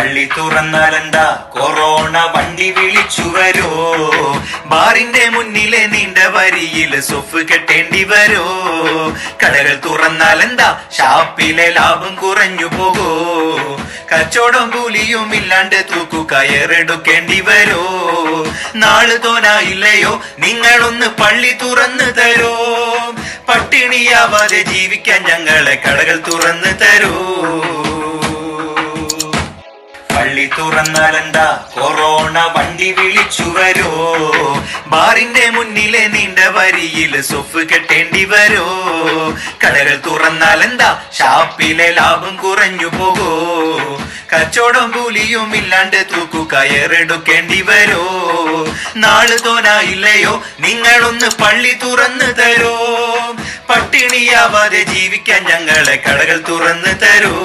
പള്ളി തുറന്നാലെന്താ കൊറോണ വണ്ടി വിളിച്ചു വരോ ബാറിന്റെ മുന്നിലെ നീണ്ട വരിയില് സൊഫ് കെട്ടേണ്ടി വരോ കടകൾ തുറന്നാലെന്താ ഷാപ്പിലെ ലാഭം കുറഞ്ഞു പോകോ കച്ചവടം കൂലിയും ഇല്ലാണ്ട് തൂക്കു കയറെടുക്കേണ്ടി വരോ നാള് തോനായില്ലയോ നിങ്ങളൊന്ന് പള്ളി തുറന്നു തരോ പട്ടിണിയാവാതെ ജീവിക്കാൻ ഞങ്ങളെ കടകൾ തുറന്നു തരൂ പള്ളി തുറന്നാലെന്താ കൊറോണ വണ്ടി വിളിച്ചു വരോ ബാറിന്റെ മുന്നിലെ നീണ്ട വരിയില് സൊഫ് കെട്ടേണ്ടി വരോ കടകൾ തുറന്നാലെന്താ ഷാപ്പിലെ ലാഭം കുറഞ്ഞു പോകോ കച്ചവടം കൂലിയും ഇല്ലാണ്ട് തൂക്കു കയറെടുക്കേണ്ടി വരോ നാള് തോനായില്ലയോ നിങ്ങളൊന്ന് പള്ളി തുറന്നു തരോ പട്ടിണിയാവാതെ ജീവിക്കാൻ ഞങ്ങളെ കടകൾ തുറന്നു തരൂ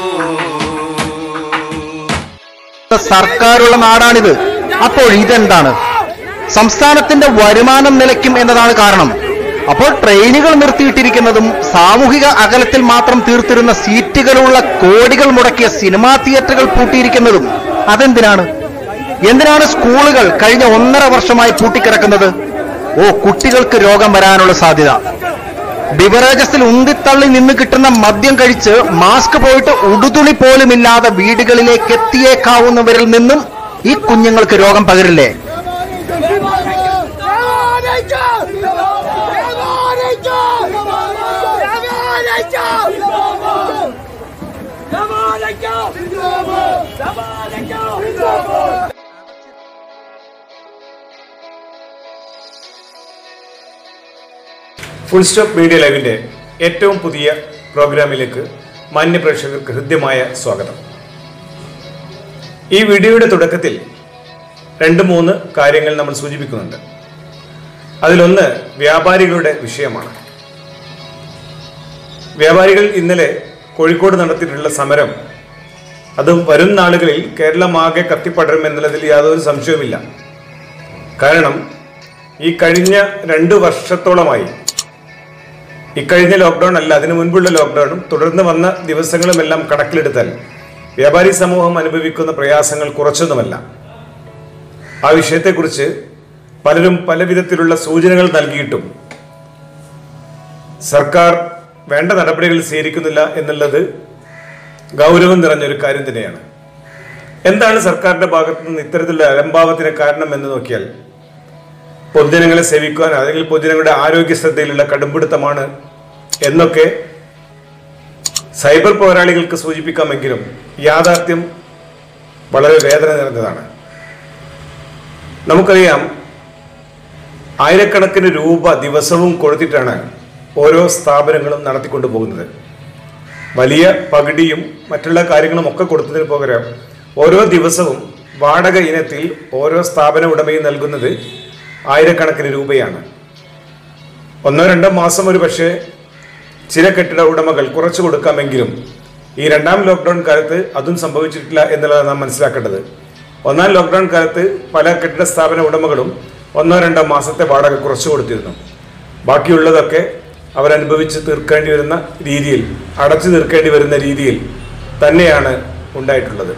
സർക്കാരുള്ള നാടാണിത് അപ്പോൾ ഇതെന്താണ് സംസ്ഥാനത്തിന്റെ വരുമാനം നിലയ്ക്കും എന്നതാണ് കാരണം അപ്പോൾ ട്രെയിനുകൾ നിർത്തിയിട്ടിരിക്കുന്നതും സാമൂഹിക അകലത്തിൽ മാത്രം തീർത്തിരുന്ന സീറ്റുകളുള്ള കോടികൾ മുടക്കിയ സിനിമാ തിയേറ്ററുകൾ പൂട്ടിയിരിക്കുന്നതും അതെന്തിനാണ് എന്തിനാണ് സ്കൂളുകൾ കഴിഞ്ഞ ഒന്നര വർഷമായി പൂട്ടിക്കിടക്കുന്നത് ഓ കുട്ടികൾക്ക് രോഗം വരാനുള്ള സാധ്യത ബിവറേജസിൽ ഉന്തിത്തള്ളി നിന്ന് കിട്ടുന്ന മദ്യം കഴിച്ച് മാസ്ക് പോയിട്ട് ഉടുതുണി പോലുമില്ലാതെ വീടുകളിലേക്ക് എത്തിയേക്കാവുന്നവരിൽ നിന്നും ഈ കുഞ്ഞുങ്ങൾക്ക് രോഗം പകരില്ലേ ഫുൾ സ്റ്റോപ്പ് മീഡിയ ലൈവിന്റെ ഏറ്റവും പുതിയ പ്രോഗ്രാമിലേക്ക് മാന്യ പ്രേക്ഷകർക്ക് ഹൃദ്യമായ സ്വാഗതം ഈ വീഡിയോയുടെ തുടക്കത്തിൽ രണ്ട് മൂന്ന് കാര്യങ്ങൾ നമ്മൾ സൂചിപ്പിക്കുന്നുണ്ട് അതിലൊന്ന് വ്യാപാരികളുടെ വിഷയമാണ് വ്യാപാരികൾ ഇന്നലെ കോഴിക്കോട് നടത്തിയിട്ടുള്ള സമരം അത് വരും നാളുകളിൽ കേരളമാകെ കത്തിപ്പടരും എന്നുള്ളതിൽ യാതൊരു സംശയവുമില്ല കാരണം ഈ കഴിഞ്ഞ രണ്ട് വർഷത്തോളമായി ഇക്കഴിഞ്ഞ ലോക്ക്ഡൌൺ അല്ല അതിനു മുൻപുള്ള ലോക്ക്ഡൌണും തുടർന്ന് വന്ന ദിവസങ്ങളുമെല്ലാം കണക്കിലെടുത്താൽ വ്യാപാരി സമൂഹം അനുഭവിക്കുന്ന പ്രയാസങ്ങൾ കുറച്ചൊന്നുമല്ല ആ വിഷയത്തെക്കുറിച്ച് പലരും പല വിധത്തിലുള്ള സൂചനകൾ നൽകിയിട്ടും സർക്കാർ വേണ്ട നടപടികൾ സ്വീകരിക്കുന്നില്ല എന്നുള്ളത് ഗൗരവം നിറഞ്ഞൊരു കാര്യം തന്നെയാണ് എന്താണ് സർക്കാരിന്റെ ഭാഗത്തു നിന്ന് ഇത്തരത്തിലുള്ള അലംഭാവത്തിന് കാരണം എന്ന് നോക്കിയാൽ പൊതുജനങ്ങളെ സേവിക്കുവാൻ അല്ലെങ്കിൽ പൊതുജനങ്ങളുടെ ആരോഗ്യ ശ്രദ്ധയിലുള്ള കടുംപിടുത്തമാണ് എന്നൊക്കെ സൈബർ പോരാളികൾക്ക് സൂചിപ്പിക്കാമെങ്കിലും യാഥാർത്ഥ്യം വളരെ വേദന നിറഞ്ഞതാണ് നമുക്കറിയാം ആയിരക്കണക്കിന് രൂപ ദിവസവും കൊടുത്തിട്ടാണ് ഓരോ സ്ഥാപനങ്ങളും നടത്തിക്കൊണ്ടു പോകുന്നത് വലിയ പകിടിയും മറ്റുള്ള കാര്യങ്ങളും ഒക്കെ കൊടുത്തതിന് പകരം ഓരോ ദിവസവും വാടക ഇനത്തിൽ ഓരോ സ്ഥാപന ഉടമയും നൽകുന്നത് ആയിരക്കണക്കിന് രൂപയാണ് ഒന്നോ രണ്ടോ മാസം ഒരു പക്ഷേ ചില കെട്ടിട ഉടമകൾ കുറച്ചു കൊടുക്കാമെങ്കിലും ഈ രണ്ടാം ലോക്ക്ഡൌൺ കാലത്ത് അതും സംഭവിച്ചിട്ടില്ല എന്നുള്ളതാണ് നാം മനസ്സിലാക്കേണ്ടത് ഒന്നാം ലോക്ക്ഡൌൺ കാലത്ത് പല കെട്ടിട സ്ഥാപന ഉടമകളും ഒന്നോ രണ്ടോ മാസത്തെ വാടക കുറച്ചു കൊടുത്തിരുന്നു ബാക്കിയുള്ളതൊക്കെ അവരനുഭവിച്ച് തീർക്കേണ്ടി വരുന്ന രീതിയിൽ അടച്ചു തീർക്കേണ്ടി വരുന്ന രീതിയിൽ തന്നെയാണ് ഉണ്ടായിട്ടുള്ളത്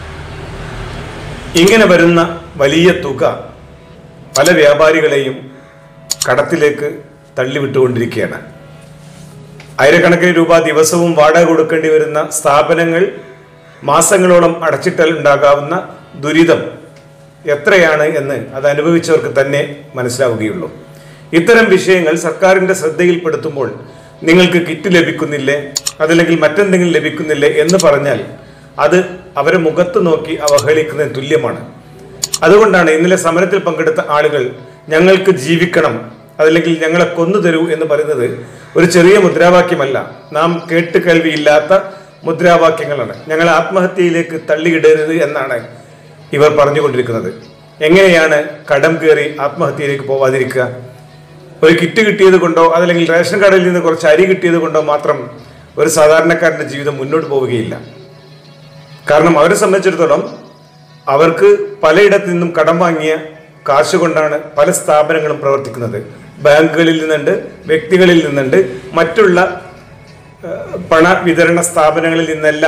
ഇങ്ങനെ വരുന്ന വലിയ തുക പല വ്യാപാരികളെയും കടത്തിലേക്ക് തള്ളിവിട്ടുകൊണ്ടിരിക്കുകയാണ് ആയിരക്കണക്കിന് രൂപ ദിവസവും വാടക കൊടുക്കേണ്ടി വരുന്ന സ്ഥാപനങ്ങൾ മാസങ്ങളോളം അടച്ചിട്ടാൽ ഉണ്ടാകാവുന്ന ദുരിതം എത്രയാണ് എന്ന് അത് അനുഭവിച്ചവർക്ക് തന്നെ മനസ്സിലാവുകയുള്ളൂ ഇത്തരം വിഷയങ്ങൾ സർക്കാരിന്റെ ശ്രദ്ധയിൽപ്പെടുത്തുമ്പോൾ നിങ്ങൾക്ക് കിറ്റ് ലഭിക്കുന്നില്ലേ അതല്ലെങ്കിൽ മറ്റെന്തെങ്കിലും ലഭിക്കുന്നില്ലേ എന്ന് പറഞ്ഞാൽ അത് അവരെ മുഖത്ത് നോക്കി അവഹേളിക്കുന്നതിന് തുല്യമാണ് അതുകൊണ്ടാണ് ഇന്നലെ സമരത്തിൽ പങ്കെടുത്ത ആളുകൾ ഞങ്ങൾക്ക് ജീവിക്കണം അതല്ലെങ്കിൽ ഞങ്ങളെ കൊന്നു തരൂ എന്ന് പറയുന്നത് ഒരു ചെറിയ മുദ്രാവാക്യമല്ല നാം കേട്ട് കേൾവിയില്ലാത്ത മുദ്രാവാക്യങ്ങളാണ് ഞങ്ങൾ ആത്മഹത്യയിലേക്ക് തള്ളിയിടരുത് എന്നാണ് ഇവർ പറഞ്ഞുകൊണ്ടിരിക്കുന്നത് എങ്ങനെയാണ് കടം കയറി ആത്മഹത്യയിലേക്ക് പോവാതിരിക്കുക ഒരു കിറ്റ് കിട്ടിയത് കൊണ്ടോ അതല്ലെങ്കിൽ റേഷൻ കടയിൽ നിന്ന് കുറച്ച് അരി കിട്ടിയത് കൊണ്ടോ മാത്രം ഒരു സാധാരണക്കാരന്റെ ജീവിതം മുന്നോട്ട് പോവുകയില്ല കാരണം അവരെ സംബന്ധിച്ചിടത്തോളം അവർക്ക് പലയിടത്തു നിന്നും കടം വാങ്ങിയ കാശ് കൊണ്ടാണ് പല സ്ഥാപനങ്ങളും പ്രവർത്തിക്കുന്നത് ബാങ്കുകളിൽ നിന്നുണ്ട് വ്യക്തികളിൽ നിന്നുണ്ട് മറ്റുള്ള ഏഹ്, പണ വിതരണ സ്ഥാപനങ്ങളിൽ നിന്നെല്ലാം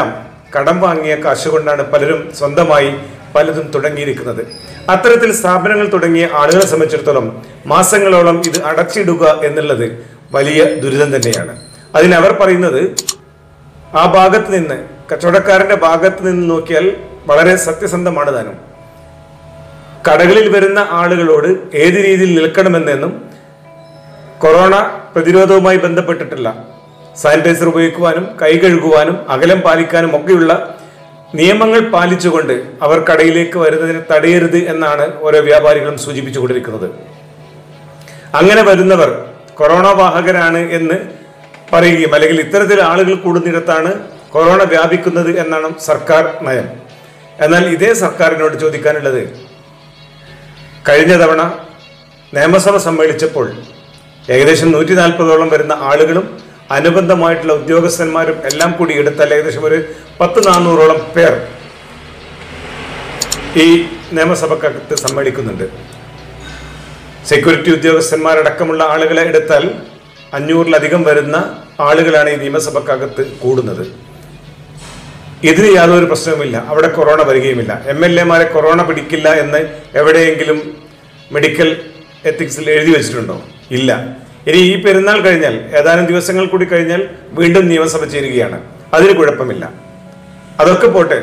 കടം വാങ്ങിയ കാശ് കൊണ്ടാണ് പലരും സ്വന്തമായി പലതും തുടങ്ങിയിരിക്കുന്നത് അത്തരത്തിൽ സ്ഥാപനങ്ങൾ തുടങ്ങിയ ആളുകളെ സംബന്ധിച്ചിടത്തോളം മാസങ്ങളോളം ഇത് അടച്ചിടുക എന്നുള്ളത് വലിയ ദുരിതം തന്നെയാണ് അതിനവർ പറയുന്നത് ആ ഭാഗത്ത് നിന്ന് കച്ചവടക്കാരന്റെ ഭാഗത്ത് നിന്ന് നോക്കിയാൽ വളരെ സത്യസന്ധമാണ് താനും കടകളിൽ വരുന്ന ആളുകളോട് ഏത് രീതിയിൽ നിൽക്കണമെന്നെന്നും കൊറോണ പ്രതിരോധവുമായി ബന്ധപ്പെട്ടിട്ടുള്ള സാനിറ്റൈസർ ഉപയോഗിക്കുവാനും കൈ കഴുകുവാനും അകലം പാലിക്കാനും ഒക്കെയുള്ള നിയമങ്ങൾ പാലിച്ചുകൊണ്ട് അവർ കടയിലേക്ക് വരുന്നതിന് തടയരുത് എന്നാണ് ഓരോ വ്യാപാരികളും സൂചിപ്പിച്ചുകൊണ്ടിരിക്കുന്നത് അങ്ങനെ വരുന്നവർ കൊറോണ വാഹകരാണ് എന്ന് പറയുകയും അല്ലെങ്കിൽ ഇത്തരത്തിൽ ആളുകൾ കൂടുന്നിടത്താണ് കൊറോണ വ്യാപിക്കുന്നത് എന്നാണ് സർക്കാർ നയം എന്നാൽ ഇതേ സർക്കാരിനോട് ചോദിക്കാനുള്ളത് കഴിഞ്ഞ തവണ നിയമസഭ സമ്മേളിച്ചപ്പോൾ ഏകദേശം നൂറ്റി നാൽപ്പതോളം വരുന്ന ആളുകളും അനുബന്ധമായിട്ടുള്ള ഉദ്യോഗസ്ഥന്മാരും എല്ലാം കൂടി എടുത്താൽ ഏകദേശം ഒരു പത്ത് നാനൂറോളം പേർ ഈ നിയമസഭക്കകത്ത് സമ്മേളിക്കുന്നുണ്ട് സെക്യൂരിറ്റി ഉദ്യോഗസ്ഥന്മാരടക്കമുള്ള ആളുകളെ എടുത്താൽ അഞ്ഞൂറിലധികം വരുന്ന ആളുകളാണ് ഈ നിയമസഭക്കകത്ത് കൂടുന്നത് ഇതിന് യാതൊരു പ്രശ്നവുമില്ല അവിടെ കൊറോണ വരികയുമില്ല എം എൽ എമാരെ കൊറോണ പിടിക്കില്ല എന്ന് എവിടെയെങ്കിലും മെഡിക്കൽ എത്തിക്സിൽ എഴുതി വെച്ചിട്ടുണ്ടോ ഇല്ല ഇനി ഈ പെരുന്നാൾ കഴിഞ്ഞാൽ ഏതാനും ദിവസങ്ങൾ കൂടി കഴിഞ്ഞാൽ വീണ്ടും നിയമസഭ ചേരുകയാണ് അതിന് കുഴപ്പമില്ല അതൊക്കെ പോട്ടെ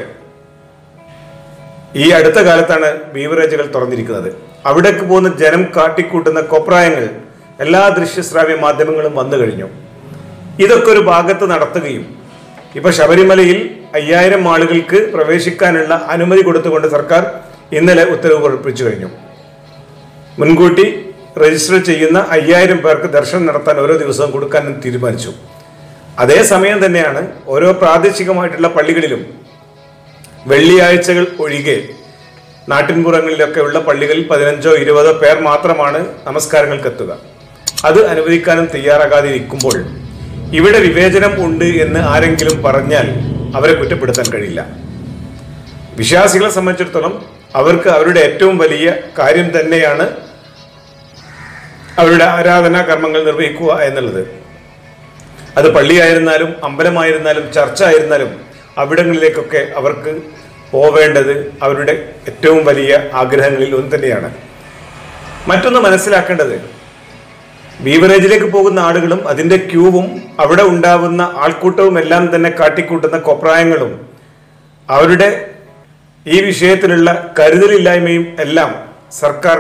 ഈ അടുത്ത കാലത്താണ് ബീവറേജുകൾ തുറന്നിരിക്കുന്നത് അവിടേക്ക് പോകുന്ന ജനം കാട്ടിക്കൂട്ടുന്ന കൊപ്രായങ്ങൾ എല്ലാ ദൃശ്യശ്രാവ്യ മാധ്യമങ്ങളും വന്നു കഴിഞ്ഞു ഇതൊക്കെ ഒരു ഭാഗത്ത് നടത്തുകയും ഇപ്പൊ ശബരിമലയിൽ അയ്യായിരം ആളുകൾക്ക് പ്രവേശിക്കാനുള്ള അനുമതി കൊടുത്തുകൊണ്ട് സർക്കാർ ഇന്നലെ ഉത്തരവ് പുറപ്പെടുവിച്ചു കഴിഞ്ഞു മുൻകൂട്ടി രജിസ്റ്റർ ചെയ്യുന്ന അയ്യായിരം പേർക്ക് ദർശനം നടത്താൻ ഓരോ ദിവസവും കൊടുക്കാൻ തീരുമാനിച്ചു അതേ സമയം തന്നെയാണ് ഓരോ പ്രാദേശികമായിട്ടുള്ള പള്ളികളിലും വെള്ളിയാഴ്ചകൾ ഒഴികെ നാട്ടിൻപുറങ്ങളിലൊക്കെ ഉള്ള പള്ളികളിൽ പതിനഞ്ചോ ഇരുപതോ പേർ മാത്രമാണ് നമസ്കാരങ്ങൾക്ക് എത്തുക അത് അനുവദിക്കാനും തയ്യാറാകാതെ ഇരിക്കുമ്പോൾ ഇവിടെ വിവേചനം ഉണ്ട് എന്ന് ആരെങ്കിലും പറഞ്ഞാൽ അവരെ കുറ്റപ്പെടുത്താൻ കഴിയില്ല വിശ്വാസികളെ സംബന്ധിച്ചിടത്തോളം അവർക്ക് അവരുടെ ഏറ്റവും വലിയ കാര്യം തന്നെയാണ് അവരുടെ ആരാധനാ കർമ്മങ്ങൾ നിർവഹിക്കുക എന്നുള്ളത് അത് പള്ളിയായിരുന്നാലും അമ്പലമായിരുന്നാലും ചർച്ച ആയിരുന്നാലും അവിടങ്ങളിലേക്കൊക്കെ അവർക്ക് പോവേണ്ടത് അവരുടെ ഏറ്റവും വലിയ ആഗ്രഹങ്ങളിൽ ഒന്ന് തന്നെയാണ് മറ്റൊന്ന് മനസ്സിലാക്കേണ്ടത് ബീവറേജിലേക്ക് പോകുന്ന ആളുകളും അതിന്റെ ക്യൂവും അവിടെ ഉണ്ടാവുന്ന ആൾക്കൂട്ടവും എല്ലാം തന്നെ കാട്ടിക്കൂട്ടുന്ന കൊപ്രായങ്ങളും അവരുടെ ഈ വിഷയത്തിലുള്ള കരുതലില്ലായ്മയും എല്ലാം സർക്കാർ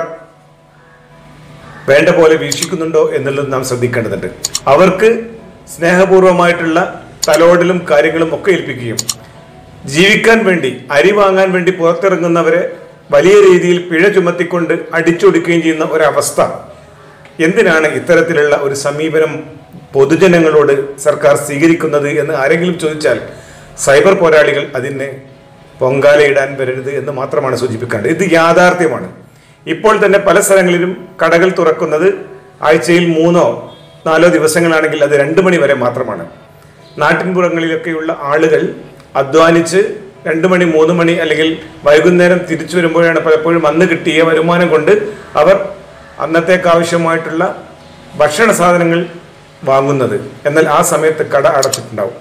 വേണ്ട പോലെ വീക്ഷിക്കുന്നുണ്ടോ എന്നുള്ളത് നാം ശ്രദ്ധിക്കേണ്ടതുണ്ട് അവർക്ക് സ്നേഹപൂർവമായിട്ടുള്ള തലോടലും കാര്യങ്ങളും ഒക്കെ ഏൽപ്പിക്കുകയും ജീവിക്കാൻ വേണ്ടി അരി വാങ്ങാൻ വേണ്ടി പുറത്തിറങ്ങുന്നവരെ വലിയ രീതിയിൽ പിഴ ചുമത്തിക്കൊണ്ട് അടിച്ചൊടുക്കുകയും ചെയ്യുന്ന ഒരവസ്ഥ എന്തിനാണ് ഇത്തരത്തിലുള്ള ഒരു സമീപനം പൊതുജനങ്ങളോട് സർക്കാർ സ്വീകരിക്കുന്നത് എന്ന് ആരെങ്കിലും ചോദിച്ചാൽ സൈബർ പോരാളികൾ അതിന് പൊങ്കാലയിടാൻ വരരുത് എന്ന് മാത്രമാണ് സൂചിപ്പിക്കേണ്ടത് ഇത് യാഥാർത്ഥ്യമാണ് ഇപ്പോൾ തന്നെ പല സ്ഥലങ്ങളിലും കടകൾ തുറക്കുന്നത് ആഴ്ചയിൽ മൂന്നോ നാലോ ദിവസങ്ങളാണെങ്കിൽ അത് രണ്ടു മണി വരെ മാത്രമാണ് നാട്ടിൻപുറങ്ങളിലൊക്കെയുള്ള ആളുകൾ അധ്വാനിച്ച് രണ്ടു മണി മൂന്ന് മണി അല്ലെങ്കിൽ വൈകുന്നേരം തിരിച്ചു വരുമ്പോഴാണ് പലപ്പോഴും അന്ന് കിട്ടിയ വരുമാനം കൊണ്ട് അവർ അന്നത്തേക്ക് ആവശ്യമായിട്ടുള്ള ഭക്ഷണ സാധനങ്ങൾ വാങ്ങുന്നത് എന്നാൽ ആ സമയത്ത് കട അടച്ചിട്ടുണ്ടാവും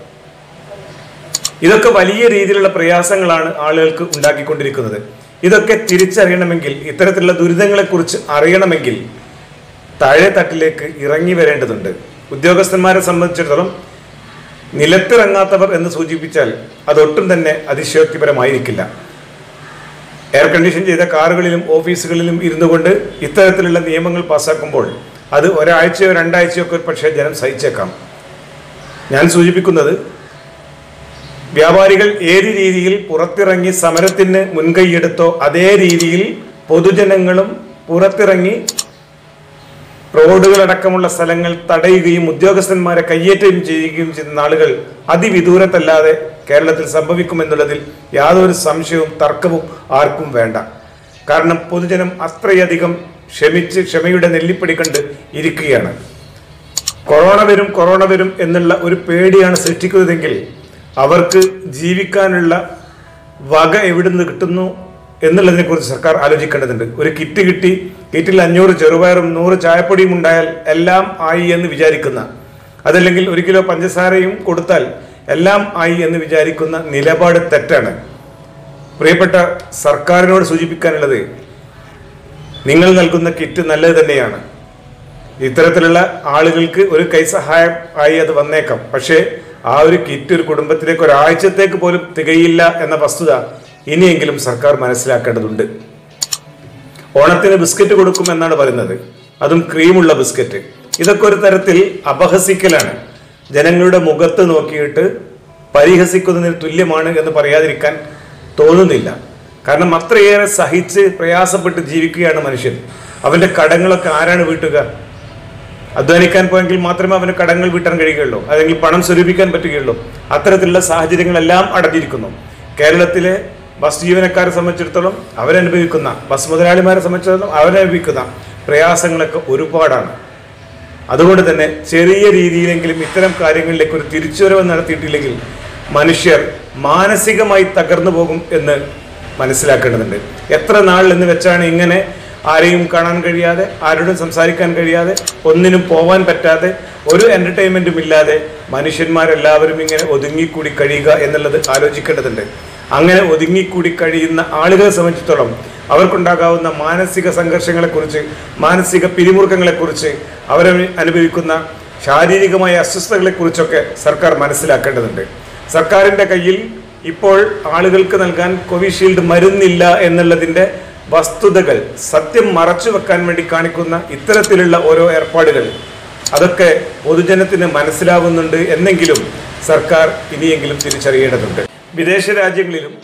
ഇതൊക്കെ വലിയ രീതിയിലുള്ള പ്രയാസങ്ങളാണ് ആളുകൾക്ക് ഉണ്ടാക്കിക്കൊണ്ടിരിക്കുന്നത് ഇതൊക്കെ തിരിച്ചറിയണമെങ്കിൽ ഇത്തരത്തിലുള്ള ദുരിതങ്ങളെക്കുറിച്ച് അറിയണമെങ്കിൽ താഴെ തട്ടിലേക്ക് ഇറങ്ങി വരേണ്ടതുണ്ട് ഉദ്യോഗസ്ഥന്മാരെ സംബന്ധിച്ചിടത്തോളം നിലത്തിറങ്ങാത്തവർ എന്ന് സൂചിപ്പിച്ചാൽ അതൊട്ടും തന്നെ അതിശയോക്തിപരമായിരിക്കില്ല എയർ കണ്ടീഷൻ ചെയ്ത കാറുകളിലും ഓഫീസുകളിലും ഇരുന്നു കൊണ്ട് ഇത്തരത്തിലുള്ള നിയമങ്ങൾ പാസ്സാക്കുമ്പോൾ അത് ഒരാഴ്ചയോ രണ്ടാഴ്ചയോ ഒക്കെ പക്ഷേ ജനം സഹിച്ചേക്കാം ഞാൻ സൂചിപ്പിക്കുന്നത് വ്യാപാരികൾ ഏത് രീതിയിൽ പുറത്തിറങ്ങി സമരത്തിന് മുൻകൈയെടുത്തോ അതേ രീതിയിൽ പൊതുജനങ്ങളും പുറത്തിറങ്ങി റോഡുകളടക്കമുള്ള സ്ഥലങ്ങൾ തടയുകയും ഉദ്യോഗസ്ഥന്മാരെ കയ്യേറ്റം ചെയ്യുകയും ചെയ്യുന്ന ആളുകൾ അതിവിദൂരത്തല്ലാതെ കേരളത്തിൽ സംഭവിക്കുമെന്നുള്ളതിൽ യാതൊരു സംശയവും തർക്കവും ആർക്കും വേണ്ട കാരണം പൊതുജനം അത്രയധികം ക്ഷമിച്ച് ക്ഷമയുടെ നെല്ലിപ്പടി കണ്ട് ഇരിക്കുകയാണ് കൊറോണ വരും കൊറോണ വരും എന്നുള്ള ഒരു പേടിയാണ് സൃഷ്ടിക്കുന്നതെങ്കിൽ അവർക്ക് ജീവിക്കാനുള്ള വക എവിടുന്ന് കിട്ടുന്നു എന്നുള്ളതിനെ കുറിച്ച് സർക്കാർ ആലോചിക്കേണ്ടതുണ്ട് ഒരു കിറ്റ് കിട്ടി കിറ്റിൽ അഞ്ഞൂറ് ചെറുപയറും നൂറ് ചായപ്പൊടിയും ഉണ്ടായാൽ എല്ലാം ആയി എന്ന് വിചാരിക്കുന്ന അതല്ലെങ്കിൽ ഒരു കിലോ പഞ്ചസാരയും കൊടുത്താൽ എല്ലാം ആയി എന്ന് വിചാരിക്കുന്ന നിലപാട് തെറ്റാണ് പ്രിയപ്പെട്ട സർക്കാരിനോട് സൂചിപ്പിക്കാനുള്ളത് നിങ്ങൾ നൽകുന്ന കിറ്റ് നല്ലത് തന്നെയാണ് ഇത്തരത്തിലുള്ള ആളുകൾക്ക് ഒരു കൈസഹായം ആയി അത് വന്നേക്കാം പക്ഷേ ആ ഒരു കിറ്റ് ഒരു കുടുംബത്തിലേക്ക് ഒരാഴ്ചത്തേക്ക് പോലും തികയില്ല എന്ന വസ്തുത ഇനിയെങ്കിലും സർക്കാർ മനസ്സിലാക്കേണ്ടതുണ്ട് ഓണത്തിന് ബിസ്ക്കറ്റ് കൊടുക്കും എന്നാണ് പറയുന്നത് അതും ക്രീമുള്ള ബിസ്ക്കറ്റ് ഇതൊക്കെ ഒരു തരത്തിൽ അപഹസിക്കലാണ് ജനങ്ങളുടെ മുഖത്ത് നോക്കിയിട്ട് പരിഹസിക്കുന്നതിന് തുല്യമാണ് എന്ന് പറയാതിരിക്കാൻ തോന്നുന്നില്ല കാരണം അത്രയേറെ സഹിച്ച് പ്രയാസപ്പെട്ട് ജീവിക്കുകയാണ് മനുഷ്യൻ അവന്റെ കടങ്ങളൊക്കെ ആരാണ് വീട്ടുക അധ്വാനിക്കാൻ പോയെങ്കിൽ മാത്രമേ അവന് കടങ്ങൾ വീട്ടാൻ കഴിയുകയുള്ളൂ അല്ലെങ്കിൽ പണം സ്വരൂപിക്കാൻ പറ്റുകയുള്ളൂ അത്തരത്തിലുള്ള സാഹചര്യങ്ങളെല്ലാം അടഞ്ഞിരിക്കുന്നു കേരളത്തിലെ ബസ് ജീവനക്കാരെ സംബന്ധിച്ചിടത്തോളം അവരനുഭവിക്കുന്ന ബസ് മുതലാളിമാരെ സംബന്ധിച്ചിടത്തോളം അവരനുഭവിക്കുന്ന പ്രയാസങ്ങളൊക്കെ ഒരുപാടാണ് അതുകൊണ്ട് തന്നെ ചെറിയ രീതിയിലെങ്കിലും ഇത്തരം കാര്യങ്ങളിലേക്ക് ഒരു തിരിച്ചുവരവ് നടത്തിയിട്ടില്ലെങ്കിൽ മനുഷ്യർ മാനസികമായി തകർന്നു പോകും എന്ന് മനസ്സിലാക്കേണ്ടതുണ്ട് എത്ര നാൾ എന്ന് വെച്ചാണ് ഇങ്ങനെ ആരെയും കാണാൻ കഴിയാതെ ആരോടും സംസാരിക്കാൻ കഴിയാതെ ഒന്നിനും പോവാൻ പറ്റാതെ ഒരു എന്റർടൈൻമെന്റും ഇല്ലാതെ മനുഷ്യന്മാരെല്ലാവരും ഇങ്ങനെ ഒതുങ്ങിക്കൂടി കഴിയുക എന്നുള്ളത് ആലോചിക്കേണ്ടതുണ്ട് അങ്ങനെ ഒതുങ്ങിക്കൂടി കഴിയുന്ന ആളുകളെ സംബന്ധിച്ചിടത്തോളം അവർക്കുണ്ടാകാവുന്ന മാനസിക സംഘർഷങ്ങളെക്കുറിച്ച് മാനസിക പിരിമുറുക്കങ്ങളെക്കുറിച്ച് അവർ അനുഭവിക്കുന്ന ശാരീരികമായ അസ്വസ്ഥതകളെക്കുറിച്ചൊക്കെ സർക്കാർ മനസ്സിലാക്കേണ്ടതുണ്ട് സർക്കാരിന്റെ കയ്യിൽ ഇപ്പോൾ ആളുകൾക്ക് നൽകാൻ കോവിഷീൽഡ് മരുന്നില്ല എന്നുള്ളതിന്റെ വസ്തുതകൾ സത്യം മറച്ചു വെക്കാൻ വേണ്ടി കാണിക്കുന്ന ഇത്തരത്തിലുള്ള ഓരോ ഏർപ്പാടുകൾ അതൊക്കെ പൊതുജനത്തിന് മനസ്സിലാവുന്നുണ്ട് എന്നെങ്കിലും സർക്കാർ ഇനിയെങ്കിലും തിരിച്ചറിയേണ്ടതുണ്ട് വിദേശ രാജ്യങ്ങളിലും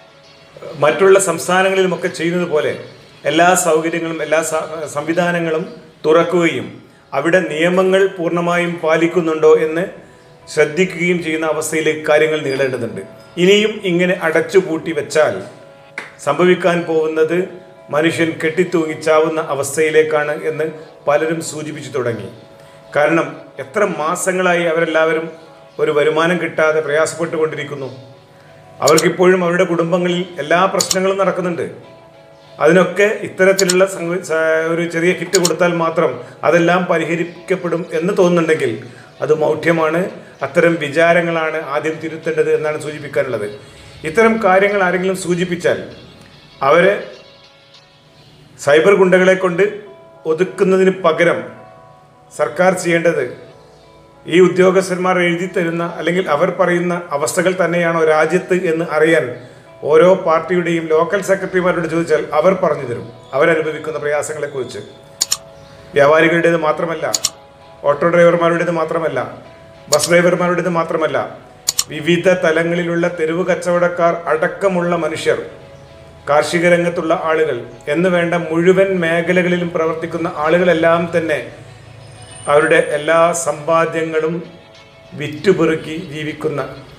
മറ്റുള്ള സംസ്ഥാനങ്ങളിലുമൊക്കെ ചെയ്യുന്നത് പോലെ എല്ലാ സൗകര്യങ്ങളും എല്ലാ സ- സംവിധാനങ്ങളും തുറക്കുകയും അവിടെ നിയമങ്ങൾ പൂർണ്ണമായും പാലിക്കുന്നുണ്ടോ എന്ന് ശ്രദ്ധിക്കുകയും ചെയ്യുന്ന അവസ്ഥയിലേക്ക് കാര്യങ്ങൾ നീളേണ്ടതുണ്ട് ഇനിയും ഇങ്ങനെ അടച്ചുപൂട്ടി വെച്ചാൽ സംഭവിക്കാൻ പോകുന്നത് മനുഷ്യൻ കെട്ടിത്തൂങ്ങിച്ചാവുന്ന അവസ്ഥയിലേക്കാണ് എന്ന് പലരും സൂചിപ്പിച്ചു തുടങ്ങി കാരണം എത്ര മാസങ്ങളായി അവരെല്ലാവരും ഒരു വരുമാനം കിട്ടാതെ പ്രയാസപ്പെട്ടുകൊണ്ടിരിക്കുന്നു അവർക്കിപ്പോഴും അവരുടെ കുടുംബങ്ങളിൽ എല്ലാ പ്രശ്നങ്ങളും നടക്കുന്നുണ്ട് അതിനൊക്കെ ഇത്തരത്തിലുള്ള സംഗ- സ- ഒരു ചെറിയ കിറ്റ് കൊടുത്താൽ മാത്രം അതെല്ലാം പരിഹരിക്കപ്പെടും എന്ന് തോന്നുന്നുണ്ടെങ്കിൽ അത് മൗഢ്യമാണ് അത്തരം വിചാരങ്ങളാണ് ആദ്യം തിരുത്തേണ്ടത് എന്നാണ് സൂചിപ്പിക്കാനുള്ളത് ഇത്തരം കാര്യങ്ങൾ ആരെങ്കിലും സൂചിപ്പിച്ചാൽ അവരെ സൈബർ ഗുണ്ടകളെ കൊണ്ട് ഒതുക്കുന്നതിന് പകരം സർക്കാർ ചെയ്യേണ്ടത് ഈ ഉദ്യോഗസ്ഥന്മാർ എഴുതി തരുന്ന അല്ലെങ്കിൽ അവർ പറയുന്ന അവസ്ഥകൾ തന്നെയാണോ രാജ്യത്ത് എന്ന് അറിയാൻ ഓരോ പാർട്ടിയുടെയും ലോക്കൽ സെക്രട്ടറിമാരോട് ചോദിച്ചാൽ അവർ പറഞ്ഞു തരും അവരനുഭവിക്കുന്ന പ്രയാസങ്ങളെക്കുറിച്ച് വ്യാപാരികളുടേത് മാത്രമല്ല ഓട്ടോ ഡ്രൈവർമാരുടേത് മാത്രമല്ല ബസ് ഡ്രൈവർമാരുടേത് മാത്രമല്ല വിവിധ തലങ്ങളിലുള്ള തെരുവ് കച്ചവടക്കാർ അടക്കമുള്ള മനുഷ്യർ കാർഷിക രംഗത്തുള്ള ആളുകൾ എന്ന് വേണ്ട മുഴുവൻ മേഖലകളിലും പ്രവർത്തിക്കുന്ന ആളുകളെല്ലാം തന്നെ അവരുടെ എല്ലാ സമ്പാദ്യങ്ങളും വിറ്റുപെറുക്കി ജീവിക്കുന്ന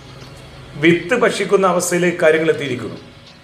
വിത്ത് ഭക്ഷിക്കുന്ന അവസ്ഥയിലേക്ക് കാര്യങ്ങൾ എത്തിയിരിക്കുന്നു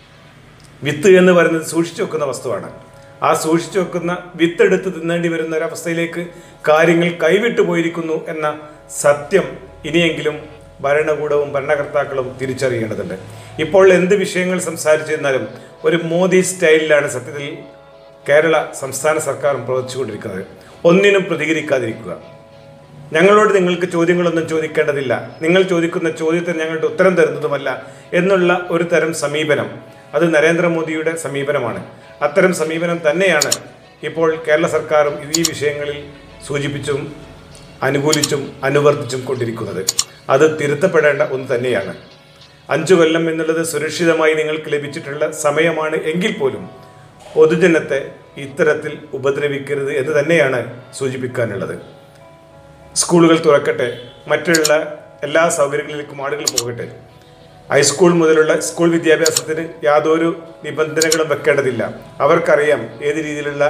വിത്ത് എന്ന് പറയുന്നത് സൂക്ഷിച്ചു വെക്കുന്ന വസ്തുവാണ് ആ സൂക്ഷിച്ചു വെക്കുന്ന വിത്ത് എടുത്ത് തിന്നേണ്ടി വരുന്ന ഒരവസ്ഥയിലേക്ക് കാര്യങ്ങൾ കൈവിട്ടു പോയിരിക്കുന്നു എന്ന സത്യം ഇനിയെങ്കിലും ഭരണകൂടവും ഭരണകർത്താക്കളും തിരിച്ചറിയേണ്ടതുണ്ട് ഇപ്പോൾ എന്ത് വിഷയങ്ങൾ സംസാരിച്ചിരുന്നാലും ഒരു മോദി സ്റ്റൈലിലാണ് സത്യത്തിൽ കേരള സംസ്ഥാന സർക്കാരും പ്രവർത്തിച്ചുകൊണ്ടിരിക്കുന്നത് ഒന്നിനും പ്രതികരിക്കാതിരിക്കുക ഞങ്ങളോട് നിങ്ങൾക്ക് ചോദ്യങ്ങളൊന്നും ചോദിക്കേണ്ടതില്ല നിങ്ങൾ ചോദിക്കുന്ന ചോദ്യത്തിന് ഞങ്ങളുടെ ഉത്തരം തരുന്നതുമല്ല എന്നുള്ള ഒരു തരം സമീപനം അത് നരേന്ദ്രമോദിയുടെ സമീപനമാണ് അത്തരം സമീപനം തന്നെയാണ് ഇപ്പോൾ കേരള സർക്കാരും ഈ വിഷയങ്ങളിൽ സൂചിപ്പിച്ചും അനുകൂലിച്ചും അനുവർത്തിച്ചും കൊണ്ടിരിക്കുന്നത് അത് തിരുത്തപ്പെടേണ്ട ഒന്ന് തന്നെയാണ് അഞ്ചു കൊല്ലം എന്നുള്ളത് സുരക്ഷിതമായി നിങ്ങൾക്ക് ലഭിച്ചിട്ടുള്ള സമയമാണ് എങ്കിൽ പോലും പൊതുജനത്തെ ഇത്തരത്തിൽ ഉപദ്രവിക്കരുത് എന്ന് തന്നെയാണ് സൂചിപ്പിക്കാനുള്ളത് സ്കൂളുകൾ തുറക്കട്ടെ മറ്റുള്ള എല്ലാ സൗകര്യങ്ങളിലേക്കും ആളുകൾ പോകട്ടെ ഹൈസ്കൂൾ മുതലുള്ള സ്കൂൾ വിദ്യാഭ്യാസത്തിന് യാതൊരു നിബന്ധനകളും വെക്കേണ്ടതില്ല അവർക്കറിയാം ഏത് രീതിയിലുള്ള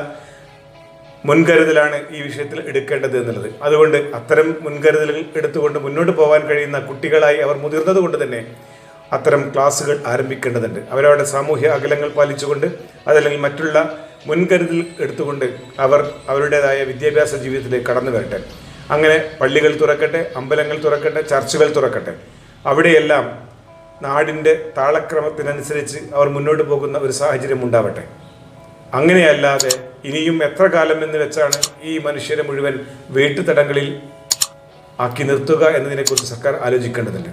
മുൻകരുതലാണ് ഈ വിഷയത്തിൽ എടുക്കേണ്ടത് എന്നുള്ളത് അതുകൊണ്ട് അത്തരം മുൻകരുതലുകൾ എടുത്തുകൊണ്ട് മുന്നോട്ട് പോകാൻ കഴിയുന്ന കുട്ടികളായി അവർ മുതിർന്നത് കൊണ്ട് തന്നെ അത്തരം ക്ലാസ്സുകൾ ആരംഭിക്കേണ്ടതുണ്ട് അവരവരുടെ സാമൂഹ്യ അകലങ്ങൾ പാലിച്ചുകൊണ്ട് അതല്ലെങ്കിൽ മറ്റുള്ള മുൻകരുതൽ എടുത്തുകൊണ്ട് അവർ അവരുടേതായ വിദ്യാഭ്യാസ ജീവിതത്തിലേക്ക് കടന്നു വരട്ടെ അങ്ങനെ പള്ളികൾ തുറക്കട്ടെ അമ്പലങ്ങൾ തുറക്കട്ടെ ചർച്ചുകൾ തുറക്കട്ടെ അവിടെയെല്ലാം നാടിൻ്റെ താളക്രമത്തിനനുസരിച്ച് അവർ മുന്നോട്ട് പോകുന്ന ഒരു സാഹചര്യം ഉണ്ടാവട്ടെ അങ്ങനെയല്ലാതെ ഇനിയും എത്ര കാലം എന്ന് വെച്ചാണ് ഈ മനുഷ്യരെ മുഴുവൻ വീട്ടുതടങ്ങളിൽ ആക്കി നിർത്തുക എന്നതിനെക്കുറിച്ച് സർക്കാർ ആലോചിക്കേണ്ടതുണ്ട്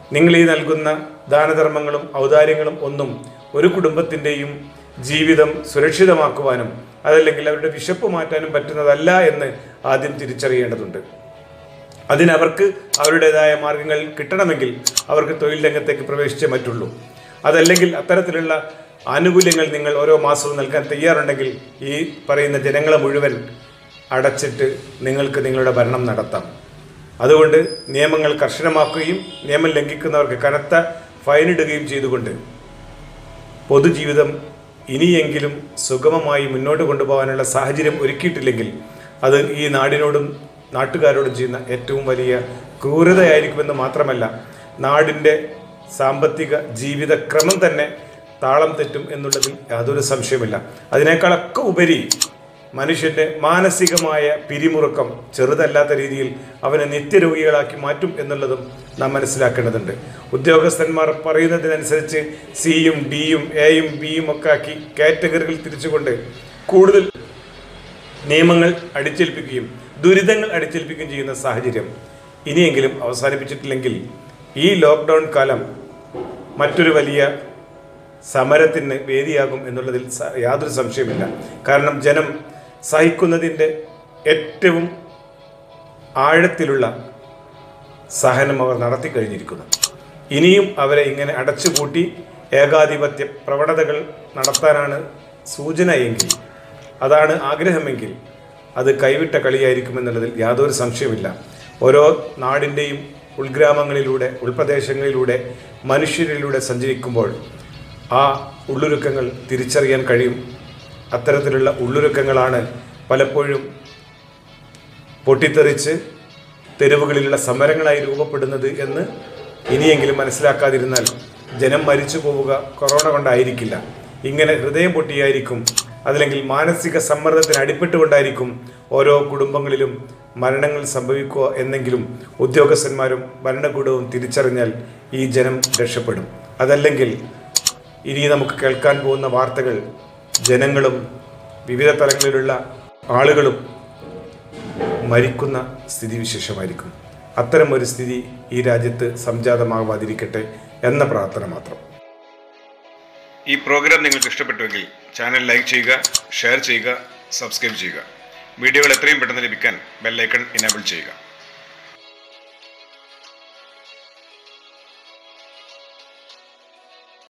നിങ്ങൾ ഈ നൽകുന്ന ദാനധർമ്മങ്ങളും ഔദാര്യങ്ങളും ഒന്നും ഒരു കുടുംബത്തിൻ്റെയും ജീവിതം സുരക്ഷിതമാക്കുവാനും അതല്ലെങ്കിൽ അവരുടെ വിശപ്പ് മാറ്റാനും പറ്റുന്നതല്ല എന്ന് ആദ്യം തിരിച്ചറിയേണ്ടതുണ്ട് അതിനവർക്ക് അവരുടേതായ മാർഗങ്ങൾ കിട്ടണമെങ്കിൽ അവർക്ക് തൊഴിൽ രംഗത്തേക്ക് പ്രവേശിച്ചേ പറ്റുള്ളൂ അതല്ലെങ്കിൽ അത്തരത്തിലുള്ള ആനുകൂല്യങ്ങൾ നിങ്ങൾ ഓരോ മാസവും നൽകാൻ തയ്യാറുണ്ടെങ്കിൽ ഈ പറയുന്ന ജനങ്ങളെ മുഴുവൻ അടച്ചിട്ട് നിങ്ങൾക്ക് നിങ്ങളുടെ ഭരണം നടത്താം അതുകൊണ്ട് നിയമങ്ങൾ കർശനമാക്കുകയും നിയമം ലംഘിക്കുന്നവർക്ക് കനത്ത ഫൈനിടുകയും ചെയ്തുകൊണ്ട് പൊതുജീവിതം ഇനിയെങ്കിലും സുഗമമായി മുന്നോട്ട് കൊണ്ടുപോകാനുള്ള സാഹചര്യം ഒരുക്കിയിട്ടില്ലെങ്കിൽ അത് ഈ നാടിനോടും നാട്ടുകാരോടും ചെയ്യുന്ന ഏറ്റവും വലിയ ക്രൂരതയായിരിക്കുമെന്ന് മാത്രമല്ല നാടിൻ്റെ സാമ്പത്തിക ജീവിതക്രമം തന്നെ താളം തെറ്റും എന്നുള്ളതിൽ യാതൊരു സംശയമില്ല അതിനേക്കാളൊക്കെ ഉപരി മനുഷ്യന്റെ മാനസികമായ പിരിമുറുക്കം ചെറുതല്ലാത്ത രീതിയിൽ അവനെ നിത്യരോഗികളാക്കി മാറ്റും എന്നുള്ളതും നാം മനസ്സിലാക്കേണ്ടതുണ്ട് ഉദ്യോഗസ്ഥന്മാർ പറയുന്നതിനനുസരിച്ച് സിയും ഡിയും എയും ബിയും ഒക്കെ ആക്കി കാറ്റഗറികൾ തിരിച്ചുകൊണ്ട് കൂടുതൽ നിയമങ്ങൾ അടിച്ചേൽപ്പിക്കുകയും ദുരിതങ്ങൾ അടിച്ചേൽപ്പിക്കുകയും ചെയ്യുന്ന സാഹചര്യം ഇനിയെങ്കിലും അവസാനിപ്പിച്ചിട്ടില്ലെങ്കിൽ ഈ ലോക്ക്ഡൗൺ കാലം മറ്റൊരു വലിയ സമരത്തിന് വേദിയാകും എന്നുള്ളതിൽ സ- യാതൊരു സംശയമില്ല കാരണം ജനം സഹിക്കുന്നതിൻ്റെ ഏറ്റവും ആഴത്തിലുള്ള സഹനം അവർ നടത്തി കഴിഞ്ഞിരിക്കുന്നു ഇനിയും അവരെ ഇങ്ങനെ അടച്ചുപൂട്ടി ഏകാധിപത്യ പ്രവണതകൾ നടത്താനാണ് സൂചന എങ്കിൽ അതാണ് ആഗ്രഹമെങ്കിൽ അത് കൈവിട്ട കളിയായിരിക്കുമെന്നുള്ളതിൽ യാതൊരു സംശയമില്ല ഓരോ നാടിൻ്റെയും ഉൾഗ്രാമങ്ങളിലൂടെ ഉൾപ്രദേശങ്ങളിലൂടെ മനുഷ്യരിലൂടെ സഞ്ചരിക്കുമ്പോൾ ആ ഉള്ളൊരുക്കങ്ങൾ തിരിച്ചറിയാൻ കഴിയും അത്തരത്തിലുള്ള ഉള്ളൊരുക്കങ്ങളാണ് പലപ്പോഴും പൊട്ടിത്തെറിച്ച് തെരുവുകളിലുള്ള സമരങ്ങളായി രൂപപ്പെടുന്നത് എന്ന് ഇനിയെങ്കിലും മനസ്സിലാക്കാതിരുന്നാൽ ജനം മരിച്ചു പോവുക കൊറോണ കൊണ്ടായിരിക്കില്ല ഇങ്ങനെ ഹൃദയം പൊട്ടിയായിരിക്കും അതല്ലെങ്കിൽ മാനസിക സമ്മർദ്ദത്തിന് അടിപ്പെട്ടുകൊണ്ടായിരിക്കും ഓരോ കുടുംബങ്ങളിലും മരണങ്ങൾ സംഭവിക്കുക എന്നെങ്കിലും ഉദ്യോഗസ്ഥന്മാരും ഭരണകൂടവും തിരിച്ചറിഞ്ഞാൽ ഈ ജനം രക്ഷപ്പെടും അതല്ലെങ്കിൽ ഇനി നമുക്ക് കേൾക്കാൻ പോകുന്ന വാർത്തകൾ ജനങ്ങളും വിവിധ തലങ്ങളിലുള്ള ആളുകളും മരിക്കുന്ന സ്ഥിതിവിശേഷമായിരിക്കും അത്തരം ഒരു സ്ഥിതി ഈ രാജ്യത്ത് സംജാതമാവാതിരിക്കട്ടെ എന്ന പ്രാർത്ഥന മാത്രം ഈ പ്രോഗ്രാം നിങ്ങൾക്ക് ഇഷ്ടപ്പെട്ടുവെങ്കിൽ ചാനൽ ലൈക്ക് ചെയ്യുക ഷെയർ ചെയ്യുക സബ്സ്ക്രൈബ് ചെയ്യുക വീഡിയോകൾ എത്രയും പെട്ടെന്ന് ലഭിക്കാൻ ബെല്ലൈക്കൺ എനേബിൾ ചെയ്യുക